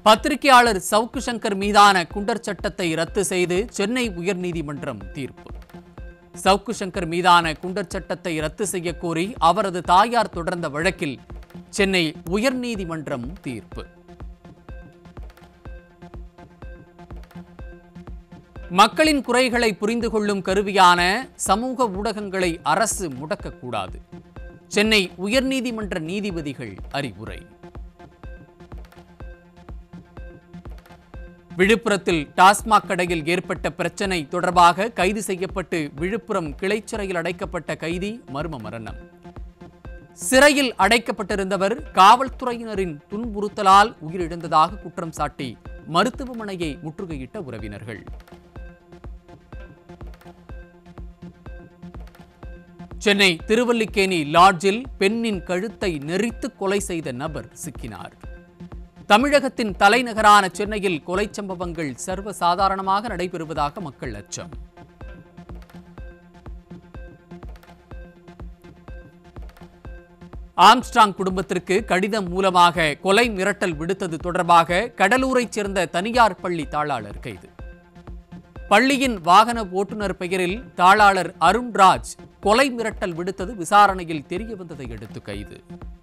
பத்திரிகையாளர் சவுக்கு சங்கர் மீதான குண்டர் சட்டத்தை ரத்து செய்து சென்னை உயர்நீதிமன்றம் தீர்ப்பு சவுக்கு சங்கர் மீதான குண்டர் சட்டத்தை ரத்து செய்ய கோரி அவரது தாயார் தொடர்ந்த வழக்கில் சென்னை உயர்நீதிமன்றம் தீர்ப்பு மக்களின் குறைகளை புரிந்து கொள்ளும் கருவியான சமூக ஊடகங்களை அரசு முடக்கக்கூடாது சென்னை உயர்நீதிமன்ற நீதிபதிகள் அறிவுரை விழுப்புரத்தில் டாஸ்மாக் கடையில் ஏற்பட்ட பிரச்சனை தொடர்பாக கைது செய்யப்பட்டு விழுப்புரம் கிளைச்சிறையில் அடைக்கப்பட்ட கைதி மர்ம மரணம் சிறையில் அடைக்கப்பட்டிருந்தவர் காவல்துறையினரின் துன்புறுத்தலால் உயிரிழந்ததாக குற்றம் சாட்டி மருத்துவமனையை முற்றுகையிட்ட உறவினர்கள் சென்னை திருவல்லிக்கேணி லாட்ஜில் பெண்ணின் கழுத்தை நெரித்து கொலை செய்த நபர் சிக்கினார் தமிழகத்தின் தலைநகரான சென்னையில் கொலை சம்பவங்கள் சர்வசாதாரணமாக நடைபெறுவதாக மக்கள் அச்சம் ஆம்ஸ்ட்ராங் குடும்பத்திற்கு கடிதம் மூலமாக கொலை மிரட்டல் விடுத்தது தொடர்பாக கடலூரைச் சேர்ந்த தனியார் பள்ளி தாளாளர் கைது பள்ளியின் வாகன ஓட்டுநர் பெயரில் தாளாளர் அருண்ராஜ் கொலை மிரட்டல் விடுத்தது விசாரணையில் தெரியவந்ததை அடுத்து கைது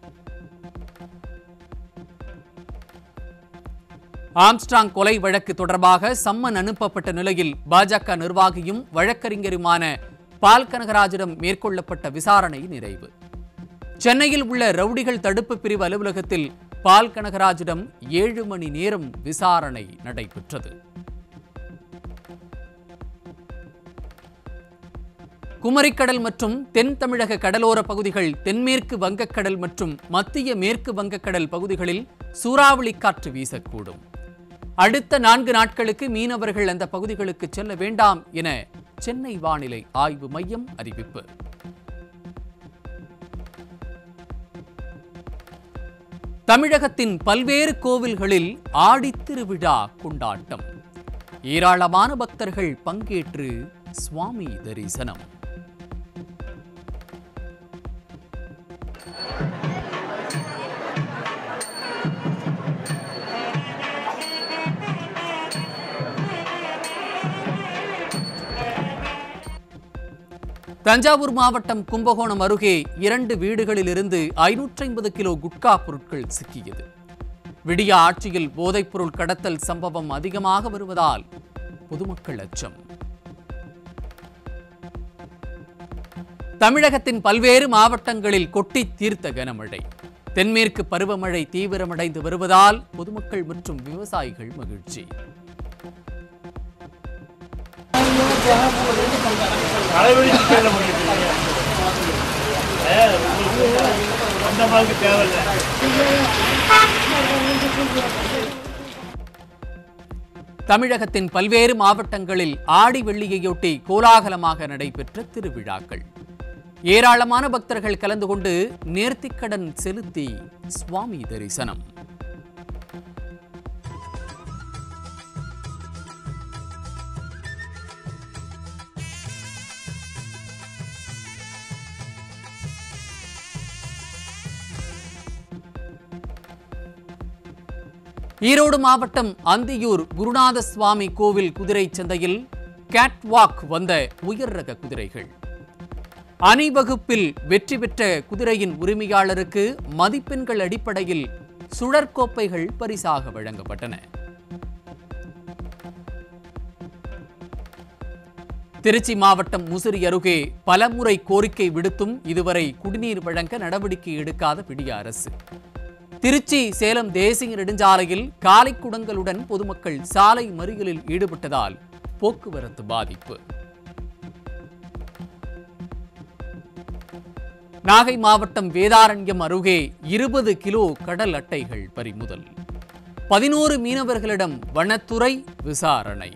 ஆம்ஸ்ட்ராங் கொலை வழக்கு தொடர்பாக சம்மன் அனுப்பப்பட்ட நிலையில் பாஜக நிர்வாகியும் வழக்கறிஞருமான பால் கனகராஜிடம் மேற்கொள்ளப்பட்ட விசாரணை நிறைவு சென்னையில் உள்ள ரவுடிகள் தடுப்பு பிரிவு அலுவலகத்தில் பால் கனகராஜிடம் ஏழு மணி நேரம் விசாரணை நடைபெற்றது குமரிக்கடல் மற்றும் தென் தமிழக கடலோர பகுதிகள் தென்மேற்கு வங்கக்கடல் மற்றும் மத்திய மேற்கு வங்கக்கடல் பகுதிகளில் சூறாவளி காற்று வீசக்கூடும் அடுத்த நான்கு நாட்களுக்கு மீனவர்கள் அந்த பகுதிகளுக்கு செல்ல வேண்டாம் என சென்னை வானிலை ஆய்வு மையம் அறிவிப்பு தமிழகத்தின் பல்வேறு கோவில்களில் ஆடித்திருவிழா கொண்டாட்டம் ஏராளமான பக்தர்கள் பங்கேற்று சுவாமி தரிசனம் தஞ்சாவூர் மாவட்டம் கும்பகோணம் அருகே இரண்டு வீடுகளிலிருந்து ஐநூற்றி ஐம்பது கிலோ குட்கா பொருட்கள் சிக்கியது விடிய ஆட்சியில் போதைப்பொருள் கடத்தல் சம்பவம் அதிகமாக வருவதால் பொதுமக்கள் அச்சம் தமிழகத்தின் பல்வேறு மாவட்டங்களில் கொட்டி தீர்த்த கனமழை தென்மேற்கு பருவமழை தீவிரமடைந்து வருவதால் பொதுமக்கள் மற்றும் விவசாயிகள் மகிழ்ச்சி தலைவலி சிக்கல்ல பண்ணிட்டு அந்த மாதிரி தேவையில்லை தமிழகத்தின் பல்வேறு மாவட்டங்களில் ஆடி வெள்ளியையொட்டி கோலாகலமாக நடைபெற்ற திருவிழாக்கள் ஏராளமான பக்தர்கள் கலந்து கொண்டு நேர்த்திக்கடன் செலுத்தி சுவாமி தரிசனம் ஈரோடு மாவட்டம் அந்தியூர் குருநாத சுவாமி கோவில் குதிரை சந்தையில் கேட் வாக் வந்த உயர் ரக குதிரைகள் அணிவகுப்பில் வெற்றி பெற்ற குதிரையின் உரிமையாளருக்கு மதிப்பெண்கள் அடிப்படையில் சுழற்கோப்பைகள் பரிசாக வழங்கப்பட்டன திருச்சி மாவட்டம் முசிறி அருகே பலமுறை கோரிக்கை விடுத்தும் இதுவரை குடிநீர் வழங்க நடவடிக்கை எடுக்காத பிடிய அரசு திருச்சி சேலம் தேசிய நெடுஞ்சாலையில் காலை குடங்களுடன் பொதுமக்கள் சாலை மறியலில் ஈடுபட்டதால் போக்குவரத்து பாதிப்பு நாகை மாவட்டம் வேதாரண்யம் அருகே இருபது கிலோ கடல் அட்டைகள் பறிமுதல் பதினோரு மீனவர்களிடம் வனத்துறை விசாரணை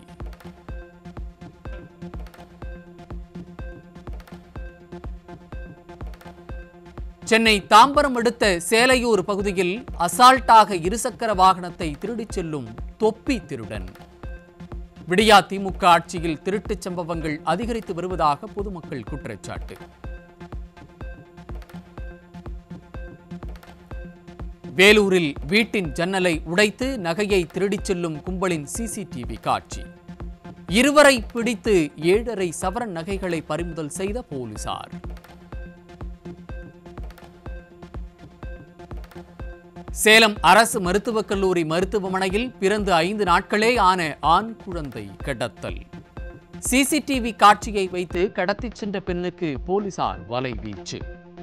சென்னை தாம்பரம் அடுத்த சேலையூர் பகுதியில் அசால்ட்டாக இருசக்கர வாகனத்தை திருடிச் செல்லும் தொப்பி திருடன் விடியா திமுக ஆட்சியில் திருட்டுச் சம்பவங்கள் அதிகரித்து வருவதாக பொதுமக்கள் குற்றச்சாட்டு வேலூரில் வீட்டின் ஜன்னலை உடைத்து நகையை திருடிச் செல்லும் கும்பலின் சிசிடிவி காட்சி இருவரை பிடித்து ஏழரை சவரன் நகைகளை பறிமுதல் செய்த போலீசார் சேலம் அரசு மருத்துவக் கல்லூரி மருத்துவமனையில் பிறந்து ஐந்து நாட்களே ஆன ஆண் குழந்தை கடத்தல் சிசிடிவி காட்சியை வைத்து கடத்திச் சென்ற பெண்ணுக்கு போலீசார் வலை வீச்சு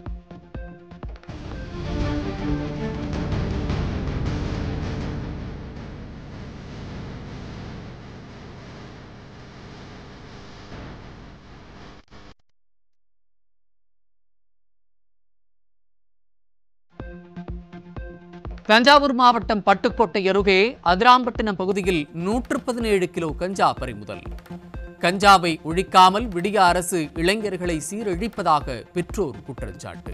தஞ்சாவூர் மாவட்டம் பட்டுக்கோட்டை அருகே அதிராம்பட்டினம் பகுதியில் நூற்று பதினேழு கிலோ கஞ்சா பறிமுதல் கஞ்சாவை ஒழிக்காமல் விடிய அரசு இளைஞர்களை சீரழிப்பதாக பெற்றோர் குற்றச்சாட்டு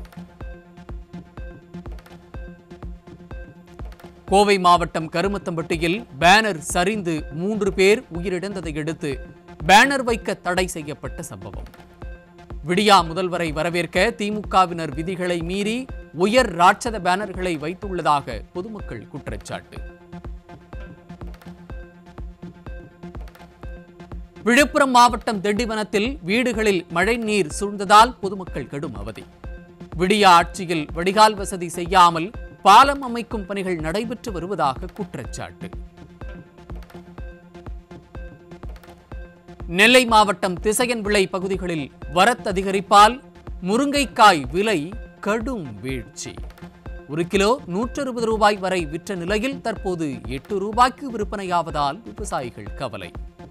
கோவை மாவட்டம் கருமத்தம்பட்டியில் பேனர் சரிந்து மூன்று பேர் உயிரிழந்ததை அடுத்து பேனர் வைக்க தடை செய்யப்பட்ட சம்பவம் விடியா முதல்வரை வரவேற்க திமுகவினர் விதிகளை மீறி உயர் ராட்சத பேனர்களை வைத்துள்ளதாக பொதுமக்கள் குற்றச்சாட்டு விழுப்புரம் மாவட்டம் திண்டிவனத்தில் வீடுகளில் மழை நீர் சூழ்ந்ததால் பொதுமக்கள் கடும் அவதி விடியா ஆட்சியில் வடிகால் வசதி செய்யாமல் பாலம் அமைக்கும் பணிகள் நடைபெற்று வருவதாக குற்றச்சாட்டு நெல்லை மாவட்டம் திசையன்விளை பகுதிகளில் வரத்து அதிகரிப்பால் முருங்கைக்காய் விலை கடும் வீழ்ச்சி ஒரு கிலோ நூற்று அறுபது ரூபாய் வரை விற்ற நிலையில் தற்போது எட்டு ரூபாய்க்கு விற்பனையாவதால் விவசாயிகள் கவலை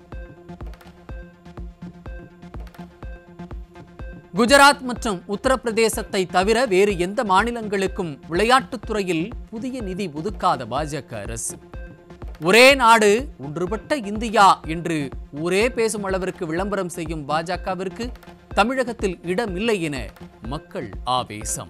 குஜராத் மற்றும் உத்தரப்பிரதேசத்தை தவிர வேறு எந்த மாநிலங்களுக்கும் விளையாட்டுத் துறையில் புதிய நிதி ஒதுக்காத பாஜக அரசு ஒரே நாடு ஒன்றுபட்ட இந்தியா என்று ஊரே பேசும் அளவிற்கு விளம்பரம் செய்யும் பாஜகவிற்கு தமிழகத்தில் இடமில்லை என மக்கள் ஆவேசம்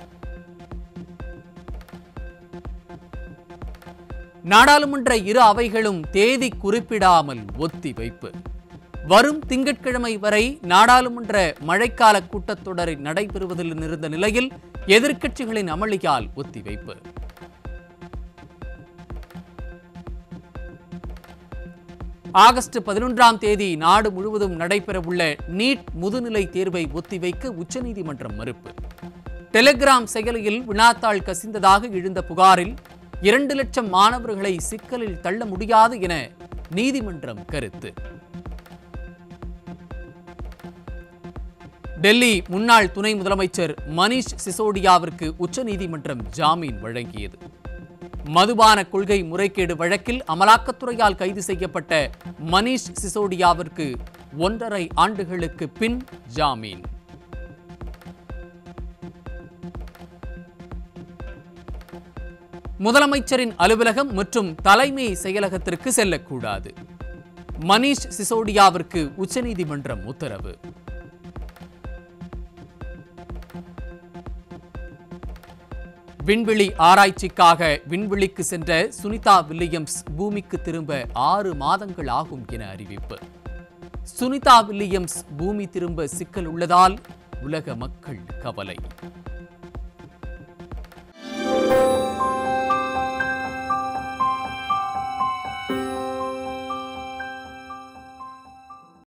நாடாளுமன்ற இரு அவைகளும் தேதி குறிப்பிடாமல் ஒத்திவைப்பு வரும் திங்கட்கிழமை வரை நாடாளுமன்ற மழைக்கால கூட்டத்தொடர் நடைபெறுவதில் இருந்த நிலையில் எதிர்க்கட்சிகளின் அமளியால் ஒத்திவைப்பு ஆகஸ்ட் பதினொன்றாம் தேதி நாடு முழுவதும் நடைபெறவுள்ள நீட் முதுநிலை தேர்வை ஒத்திவைக்க உச்சநீதிமன்றம் மறுப்பு டெலிகிராம் செயலியில் வினாத்தாள் கசிந்ததாக எழுந்த புகாரில் இரண்டு லட்சம் மாணவர்களை சிக்கலில் தள்ள முடியாது என நீதிமன்றம் கருத்து டெல்லி முன்னாள் துணை முதலமைச்சர் மணீஷ் சிசோடியாவிற்கு உச்சநீதிமன்றம் ஜாமீன் வழங்கியது மதுபான கொள்கை முறைகேடு வழக்கில் அமலாக்கத்துறையால் கைது செய்யப்பட்ட மணீஷ் சிசோடியாவிற்கு ஒன்றரை ஆண்டுகளுக்கு பின் ஜாமீன் முதலமைச்சரின் அலுவலகம் மற்றும் தலைமை செயலகத்திற்கு செல்லக்கூடாது மணீஷ் சிசோடியாவிற்கு உச்சநீதிமன்றம் உத்தரவு விண்வெளி ஆராய்ச்சிக்காக விண்வெளிக்கு சென்ற சுனிதா வில்லியம்ஸ் பூமிக்கு திரும்ப ஆறு மாதங்கள் ஆகும் என அறிவிப்பு சுனிதா வில்லியம்ஸ் பூமி திரும்ப சிக்கல் உள்ளதால் உலக மக்கள் கவலை